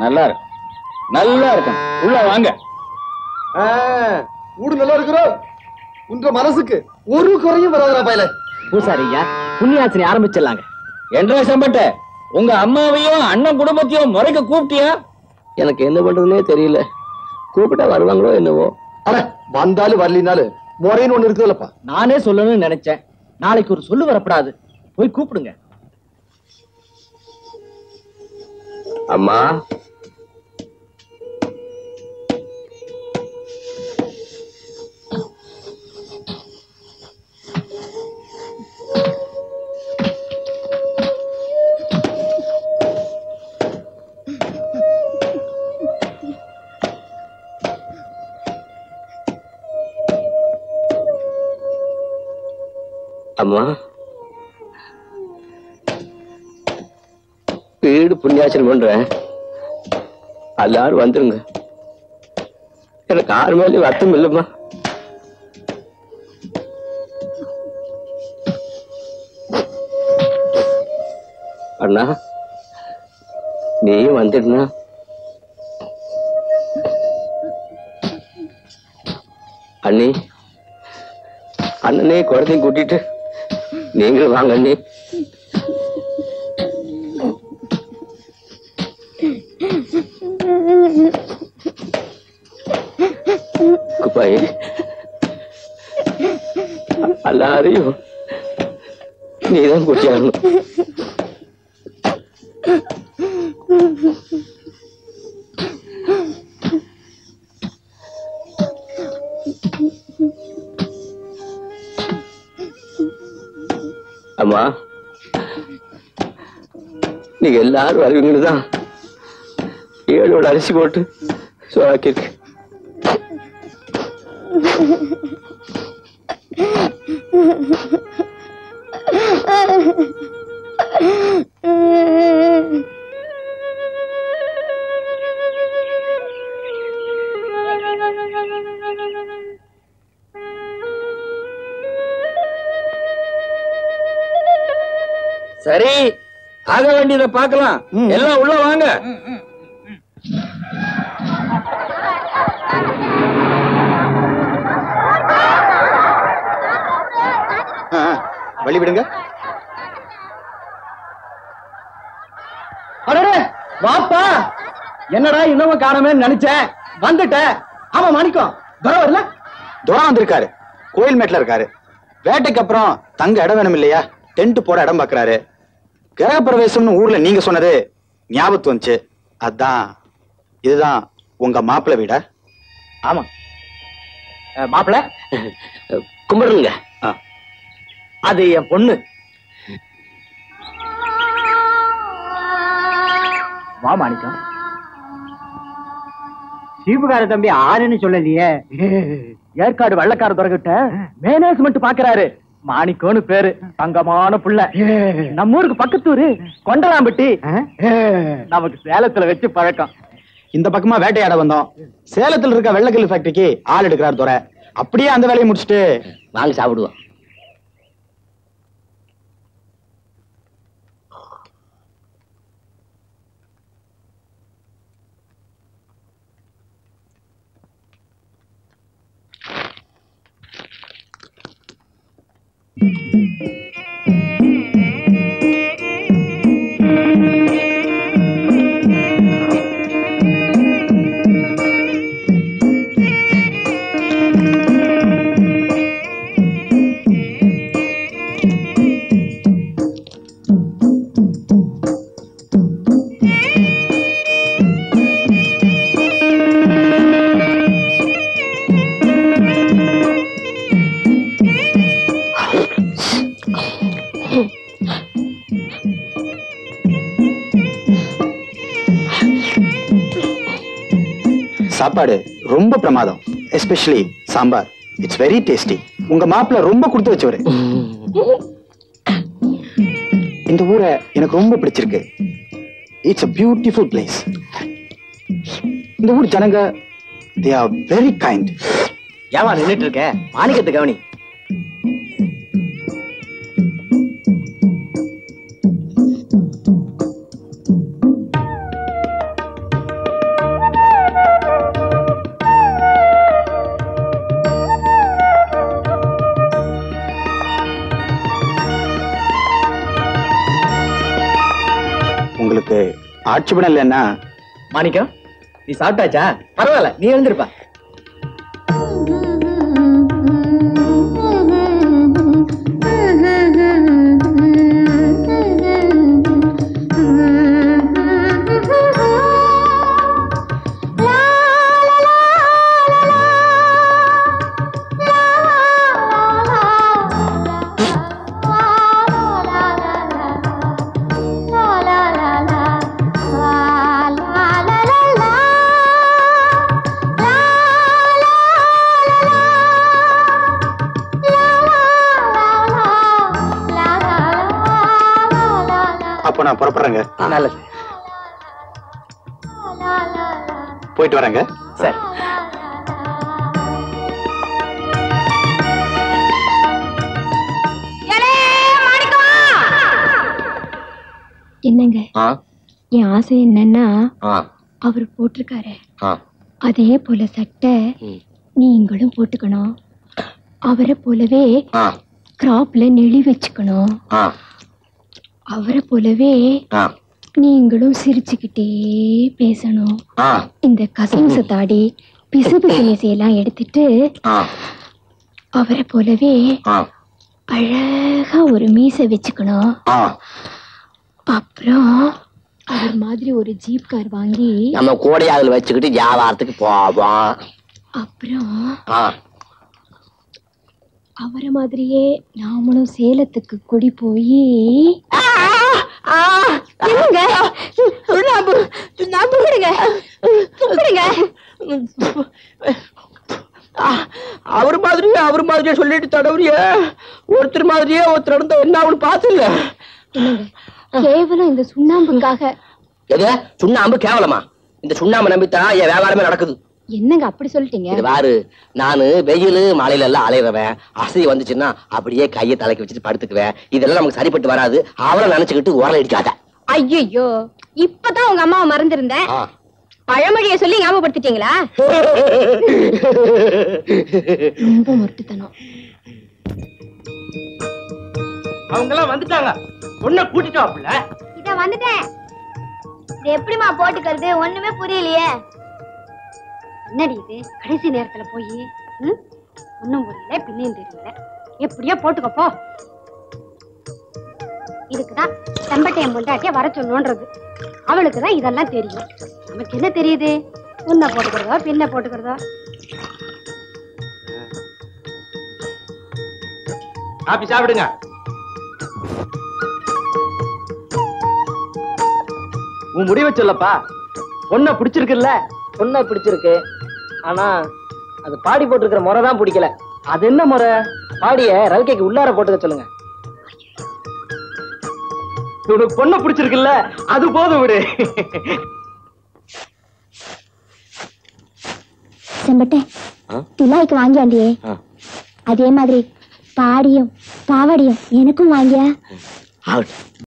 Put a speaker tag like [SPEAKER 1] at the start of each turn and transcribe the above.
[SPEAKER 1] நல்லா இருக்கும் நல்லா இருக்கும் உள்ள வாங்க
[SPEAKER 2] ஆ, வீடு நல்லா இருக்கிறோம் உன்ற மனசுக்கு ஒரு குறையும் வராதா பயல
[SPEAKER 3] பூசாரி ஐயா புண்ணியாச்சனை ஆரம்பிச்சிடலாங்க
[SPEAKER 1] என்ற சம்பட்ட உங்க அம்மாவையும் அண்ணன் குடும்பத்தையும் முறைக்க கூப்பிட்டியா
[SPEAKER 3] எனக்கு என்ன பண்றதுனே தெரியல கூப்பிட்டா வருவாங்களோ என்னவோ
[SPEAKER 2] அட வந்தாலும் வரலினாலும் முறைன்னு ஒண்ணு இருக்குதுல்லப்பா
[SPEAKER 3] நானே சொல்லணும்னு நினைச்சேன் நாளைக்கு ஒரு சொல்லு வரப்படாது போய் கூப்பிடுங்க
[SPEAKER 4] அம்மா அம்மா வீடு புண்ணியாச்சனம் பண்றேன் எல்லாரும் வந்துருங்க எனக்கு ஆறு மேலே வருத்தம் இல்லைம்மா அண்ணா நீயும் வந்துடுனா அண்ணி அண்ணனே குழந்தையும் கூட்டிட்டு நீங்களும் வாங்க அண்ணி குப்பாயி எல்லாரையும் நீதான் கூட்டியாகணும் அம்மா நீங்க எல்லாரும் வருவீங்கன்னு தான் ஏழோட அரிசி போட்டு சோறாக்கிருக்கு
[SPEAKER 1] சரி ஆக வேண்டியதை பார்க்கலாம் எல்லாம் உள்ள வாங்க
[SPEAKER 2] ஆ, ஆ, வழி விடுங்க
[SPEAKER 3] அடடே வாப்பா என்னடா இன்னமும் காணமேன்னு நினைச்சேன் வந்துட்டேன் ஆமா மாணிக்கம் துரை வரல
[SPEAKER 2] துரா வந்திருக்காரு கோயில் மேட்ல இருக்காரு வேட்டைக்கு அப்புறம் தங்க இடம் வேணும் இல்லையா டென்ட் போட இடம் பாக்குறாரு கிரக பிரவேசம்னு ஊர்ல நீங்க சொன்னது ஞாபகத்து வந்துச்சு அதான் இதுதான் உங்க மாப்பிள்ளை வீடா
[SPEAKER 3] ஆமா மாப்பிள
[SPEAKER 4] கும்பிடுங்க
[SPEAKER 3] அது என் பொண்ணு வா மாணிக்கம் சீப்புகார தம்பி ஆறுன்னு சொல்லலையே ஏற்காடு வெள்ளக்கார துறகிட்ட மேனேஜ்மெண்ட் பாக்குறாரு மாணிக்கோன்னு பேரு தங்கமான புள்ள நம்ம ஊருக்கு பக்கத்தூரு கொண்டலாம்பட்டி நமக்கு சேலத்துல வச்சு பழக்கம்
[SPEAKER 2] இந்த பக்கமா வேட்டையாட வந்தோம் சேலத்துல இருக்க வெள்ளக்கல் ஃபேக்டரிக்கு ஆள் எடுக்கிறார் துரை அப்படியே அந்த வேலையை முடிச்சுட்டு
[SPEAKER 4] வாங்க சாப்பிடுவோம்
[SPEAKER 2] சாப்பாடு ரொம்ப பிரமாதம் especially sambar it's very tasty உங்க மாப்பிள்ள ரொம்ப கொடுத்து வச்சவரு இந்த ஊரை எனக்கு ரொம்ப பிடிச்சிருக்கு இட்ஸ் a பியூட்டிஃபுல் பிளேஸ் இந்த ஊர் ஜனங்க தே ஆர் வெரி கைண்ட்
[SPEAKER 3] ஏமா நின்னுட்டு இருக்க மாணிக்கத்தை கவனி
[SPEAKER 2] ஆட்சேபணம் இல்லைன்னா
[SPEAKER 3] மாணிக்கம் நீ சாப்பிட்டாச்சா பரவாயில்ல நீ எழுந்திருப்பா
[SPEAKER 2] அப்போ நான் புறப்படுறேங்க
[SPEAKER 3] நல்லது
[SPEAKER 2] போயிட்டு வரேங்க
[SPEAKER 3] சரி
[SPEAKER 5] என்னங்க
[SPEAKER 4] ஆ
[SPEAKER 5] என் ஆசை என்னன்னா
[SPEAKER 4] ஆ
[SPEAKER 5] அவர் போட்டிருக்காரு
[SPEAKER 4] ஆ
[SPEAKER 5] அதே போல சட்டை
[SPEAKER 4] ம்.
[SPEAKER 5] நீங்களும் போட்டுக்கணும் அவரை போலவே
[SPEAKER 4] ஆ
[SPEAKER 5] கிராப்ல நெளி வச்சுக்கணும்
[SPEAKER 4] ஆ
[SPEAKER 5] அவரை போலவே
[SPEAKER 4] ஆ
[SPEAKER 5] நீங்களும் சிரிச்சுக்கிட்டே பேசணும்
[SPEAKER 4] ஆ
[SPEAKER 5] இந்த கசமுச தாடி பிசு பிசு மீசையெல்லாம் எடுத்துட்டு
[SPEAKER 4] ஆ
[SPEAKER 5] அவரை போலவே
[SPEAKER 4] ஆ
[SPEAKER 5] அழகா ஒரு மீசை வச்சுக்கணும்
[SPEAKER 4] ஆ
[SPEAKER 5] அப்புறம் அவர் மாதிரி ஒரு ஜீப் கார் வாங்கி
[SPEAKER 4] நம்ம கோடையாவில் வச்சுக்கிட்டு வியாபாரத்துக்கு போவோம்
[SPEAKER 5] அப்புறம்
[SPEAKER 4] ஆ
[SPEAKER 5] அவரை மாதிரியே நாமளும் சேலத்துக்கு குடி போய் என்னங்க சுண்ணாம்பு சுண்ணாம்பு கொடுங்க கொடுங்க
[SPEAKER 4] அவர் மாதிரியே அவர் மாதிரியே சொல்லிட்டு தடவுறிய ஒருத்தர் மாதிரியே ஒருத்தர் நடந்த என்ன அவனு பார்த்துல
[SPEAKER 5] என்னங்க கேவலம் இந்த சுண்ணாம்புக்காக
[SPEAKER 4] எது சுண்ணாம்பு கேவலமா இந்த சுண்ணாம்பு நம்பித்தான் என் வியாபாரமே நடக்குது
[SPEAKER 5] என்னங்க அப்படி சொல்லிட்டீங்க
[SPEAKER 4] இது பாரு நானு வெயில் மழையில எல்லாம் அலையிறவன் அசதி வந்துச்சுன்னா அப்படியே கையை தலைக்கு வச்சுட்டு படுத்துக்குவேன் இதெல்லாம் நமக்கு சரிப்பட்டு வராது அவளை நினைச்சுக்கிட்டு உரலை அடிக்காத
[SPEAKER 5] ஐயோ இப்பதான் உங்க அம்மாவை மறந்திருந்தேன்
[SPEAKER 4] ஆ.
[SPEAKER 5] பழமொழிய சொல்லி ஞாபகப்படுத்திட்டீங்களா ரொம்ப முரட்டுத்தனம்
[SPEAKER 3] அவங்க எல்லாம் வந்துட்டாங்க பொண்ணை கூட்டிட்டாப்புல
[SPEAKER 6] இத வந்துட்டேன் இது எப்படிமா போட்டுக்கிறது ஒண்ணுமே புரியலையே என்னடி இது கடைசி நேரத்துல போய் ஒன்னும் புரியல பின்னையும் தெரியல எப்படியோ போட்டுக்கோ போ இதுக்குதான் செம்பட்டையன் பொண்டாட்டிய வர சொன்னோன்றது அவளுக்கு தான் இதெல்லாம் தெரியும் நமக்கு என்ன தெரியுது உன்னை போட்டுக்கிறதோ பின்ன போட்டுக்கிறதோ
[SPEAKER 3] காப்பி சாப்பிடுங்க உன் முடிவை சொல்லப்பா பொண்ணை பிடிச்சிருக்குல்ல
[SPEAKER 7] பொண்ணை பிடிச்சிருக்கு ஆனா அது பாடி போட்டிருக்கிற முறை தான் பிடிக்கல
[SPEAKER 3] அது என்ன முறை
[SPEAKER 7] பாடிய ரவிக்கைக்கு உள்ளார போட்டுக்க சொல்லுங்க
[SPEAKER 3] உனக்கு பொண்ணை பிடிச்சிருக்குல்ல அது போதும் விடு
[SPEAKER 6] செம்பட்டை
[SPEAKER 4] ஆ?
[SPEAKER 6] துலாய்க்கு வாங்கியாண்டியே
[SPEAKER 4] ஆ.
[SPEAKER 6] அதே மாதிரி பாடியும் பாவாடியும் எனக்கும் வாங்கியா
[SPEAKER 4] ஆகட்டும்